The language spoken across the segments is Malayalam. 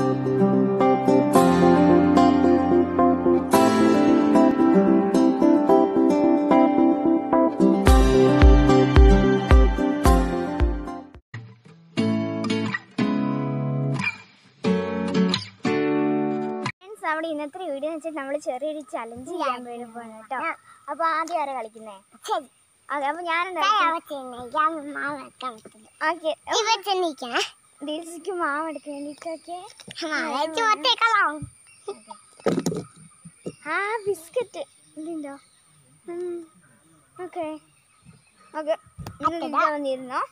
ഫ്രണ്ട്സ് നമ്മുടെ ഇന്നത്തെ വീഡിയോ എന്ന് വെച്ചാൽ നമ്മൾ ചെറിയൊരു ചലഞ്ച് ചെയ്യാൻ വേണ്ടി പോകണം കേട്ടോ അപ്പൊ ആദ്യം ആരാ കളിക്കുന്നേ ശരി അതെ അപ്പൊ ഞാൻ ഓക്കെ ദിൽസിക്ക് മാവ് എടുക്കാൻ വേണ്ടിട്ടൊക്കെ ആ ബിസ്ക്കറ്റ് ഇതുണ്ടോ ഓക്കെ ഓക്കെ വന്നിരുന്നോ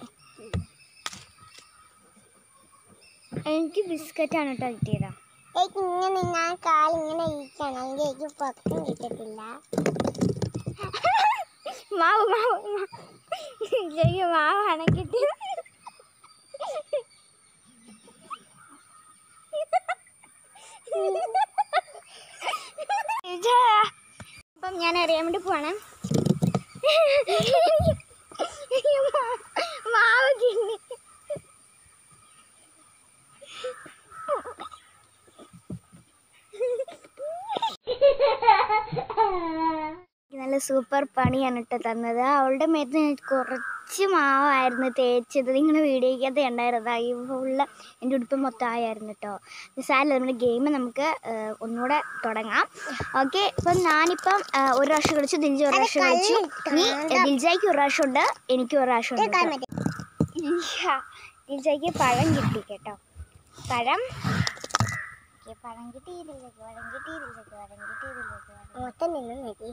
എനിക്ക് ബിസ്ക്കറ്റാണ് കേട്ടോ കിട്ടിയതാ എനിക്ക് ഇങ്ങനെ ഞാൻ കാലിങ്ങനെ ഇരിക്കണം അല്ലെങ്കിൽ എനിക്ക് പൊക്കം കിട്ടത്തില്ല മാവ് മാവ് മാവ്. ശരിക്കും മാവാണ് കിട്ടിയത് ഇതാ. അപ്പം ഞാൻ അറിയാൻ വേണ്ടി പോവാണ് മാവ് കിണ്ണി നല്ല സൂപ്പർ പണിയാണ് കേട്ടോ തന്നത് അവളുടെ മേത്ത് ഞാൻ കുറച്ച് മാവായിരുന്നു തേച്ചത് നിങ്ങളുടെ വീഡിയോയ്ക്കകത്ത് ഉണ്ടായിരുന്നത് ഈ ഫുള്ള് എൻ്റെ ഉടുപ്പ് മൊത്തം ആയായിരുന്നു കേട്ടോ സാരല്ല നമ്മുടെ ഗെയിം നമുക്ക് ആ, ഒന്നുകൂടെ തുടങ്ങാം ഓക്കെ ഇപ്പം ഞാനിപ്പം ആ, ഒരു പ്രാവശ്യം കളിച്ചു ദിൽജ ഒരു പ്രാവശ്യം കളിച്ചു ഇനി ദിൽജയ്ക്ക് ഒരു പ്രാവശ്യം ഉണ്ട് എനിക്ക് ഒരു പ്രാവശ്യം ഉണ്ട് കേട്ടോ. ഇയ്യ, ദിൽജയ്ക്ക് പഴം കിട്ടി കേട്ടോ പഴം ഓക്കേ, പഴം കിട്ടി ദിൽജയ്ക്ക് പഴം കിട്ടി ദിൽജയ്ക്ക് പഴം കിട്ടി ദിൽജയ്ക്ക് പഴം മൊത്തം നിന്ന് മതി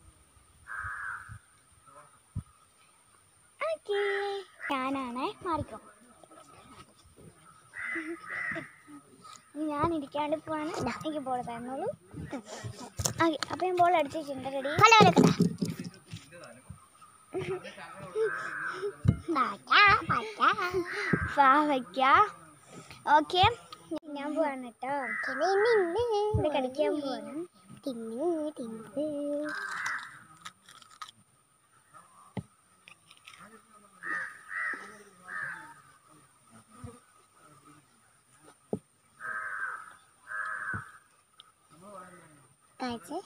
ഓക്കേ. ഞാനാണേ മാറിക്കോ ഇനി ഞാൻ ഇരിക്കാണ്ട് പോവാണ് എനിക്ക് ബോൾ തന്നോളൂ ഓക്കെ അപ്പം ഞാൻ ബോൾ അടിച്ചിട്ടുണ്ട് റെഡി പല പല പച്ച പച്ച പാവയ്ക്ക ഓക്കെ ഞാൻ പോവാണ് കേട്ടോ ഇവിടെ കളിക്കാൻ പോവാണ് തിന്ന് തിന്ന് കഴിച്ച്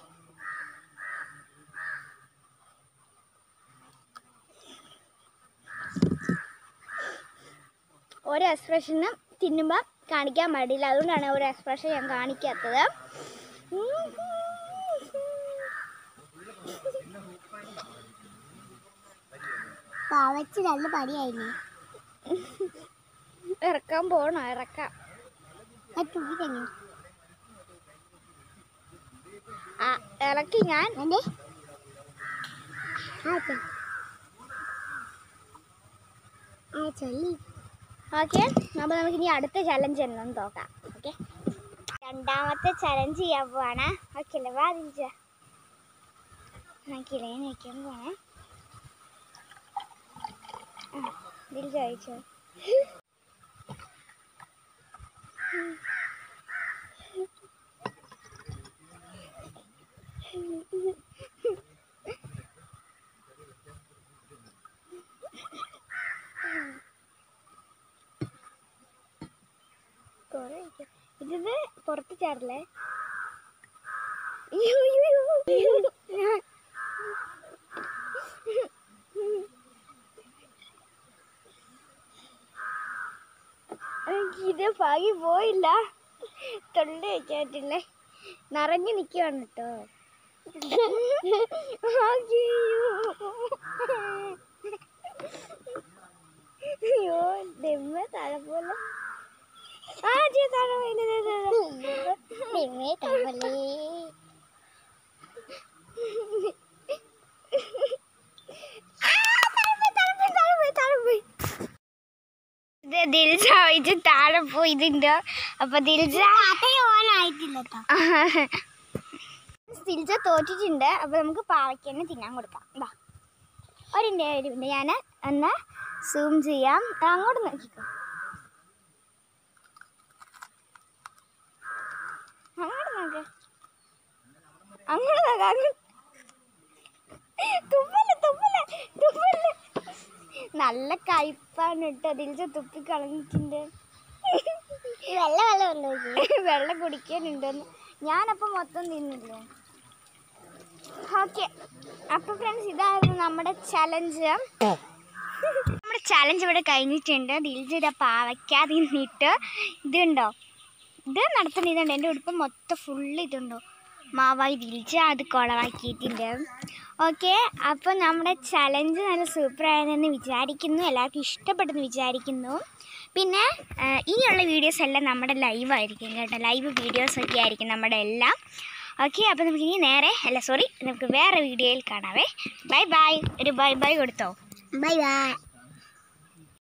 ഒരു എക്സ്പ്രഷനും തിന്നുമ്പോൾ കാണിക്കാൻ പാടില്ല അതുകൊണ്ടാണ് ഒരു എക്സ്പ്രഷൻ ഞാൻ കാണിക്കാത്തത് പാവച്ച് രണ്ട് പടിയായിരുന്നു ഇറക്കാൻ പോകണോ ഇറക്കാം ആ തുണി തന്നെ ആ ഇറക്കി ഞാൻ അതെ ആ ചെ- ആ ചൊല്ലി ഓക്കെ അപ്പോൾ നമുക്ക് ഇനി അടുത്ത ചലഞ്ച് എന്താണെന്ന് നോക്കാം ഓക്കെ രണ്ടാമത്തെ ചലഞ്ച് ചെയ്യാൻ പോവാണ് ഓക്കെ അല്ലേ വാ ദിൽജ കിളേ നിൽക്കാൻ പോവാണ് ആ, ദിൽജ അയച്ചോ കുറേ ഇരിക്കും. ഇതിത് പുറത്ത് ചാടില്ലേ അയ്യോ, അയ്യോ, അയ്യോ. ഞാൻ- എനിക്ക് ഇത് പാകി പോയില്ല തൊള്ളി വയ്ക്കാൻ പറ്റില്ലേ നിറഞ്ഞു നിൽക്കുവാണ് കേട്ടോ അയ്യോ ദമ്മ താഴെ പോലെ ആ ചേ താഴെ പോയി ദേ, ദേ, ദേ, ദേ. നിമ്മേ തവലേ ഇത് ദിൽജ ഒഴിച്ച് താഴെ പോയി ഇതിൻ്റെ അപ്പൊ ദിൽജ ഓനായിട്ടില്ല കേട്ടോ ദിൽജ തോറ്റിട്ടുണ്ട് അപ്പൊ നമുക്ക് പാവയ്ക്ക് തന്നെ തിന്നാൻ കൊടുക്കാം ഇതാ ഒരു മിനിറ്റ് ഒരു മിനിറ്റ് ഞാൻ ഒന്ന് സൂം ചെയ്യാം ദാ അങ്ങോട്ട് നോക്കിക്കോ അങ്ങോട്ട് നോക്ക് അങ്ങോട്ട് നോക്ക് അങ്ങോട്ട് തുപ്പല് തുപ്പല് തുപ്പല് നല്ല കയ്പാണ് കേട്ടോ ദിൽജ തുപ്പി കളഞ്ഞിട്ടുണ്ട് വെള്ള വെള്ളം വെള്ളമുണ്ടോ ഇത്? വെള്ളം കുടിക്കാനുണ്ടെന്ന് ഞാനപ്പോൾ മൊത്തം തിന്നില്ലേ ഓക്കെ അപ്പോൾ ഫ്രണ്ട്സ് ഇതായിരുന്നു നമ്മുടെ ചലഞ്ച് നമ്മുടെ ചലഞ്ച് ഇവിടെ കഴിഞ്ഞിട്ടുണ്ട് ദിൽജിത പാവയ്ക്ക തിന്നിട്ട് ഇതുണ്ടോ ഇത് നടത്തുന്ന ഇതുണ്ട് എൻ്റെ ഉടുപ്പ് മൊത്തം ഫുള്ള് ഇതുണ്ടോ മാവായി ദിൽജ അത് കുളവാക്കിയിട്ടുണ്ട് ഓക്കെ അപ്പോൾ നമ്മുടെ ചലഞ്ച് നല്ല സൂപ്പർ ആയതെന്ന് വിചാരിക്കുന്നു എല്ലാവർക്കും ഇഷ്ടപ്പെട്ടെന്ന് വിചാരിക്കുന്നു പിന്നെ ആ, ഇനിയുള്ള വീഡിയോസ് എല്ലാം നമ്മുടെ ലൈവ് ആയിരിക്കും കേട്ടോ ലൈവ് വീഡിയോസ് ഒക്കെ ആയിരിക്കും നമ്മുടെ എല്ലാം ഓക്കെ അപ്പോൾ നമുക്ക് ഇനി നേരെ അല്ല സോറി നമുക്ക് വേറെ വീഡിയോയിൽ കാണാവേ ബൈ ബൈ ഒരു ബൈ ബൈ കൊടുത്തോ ബൈ ബൈ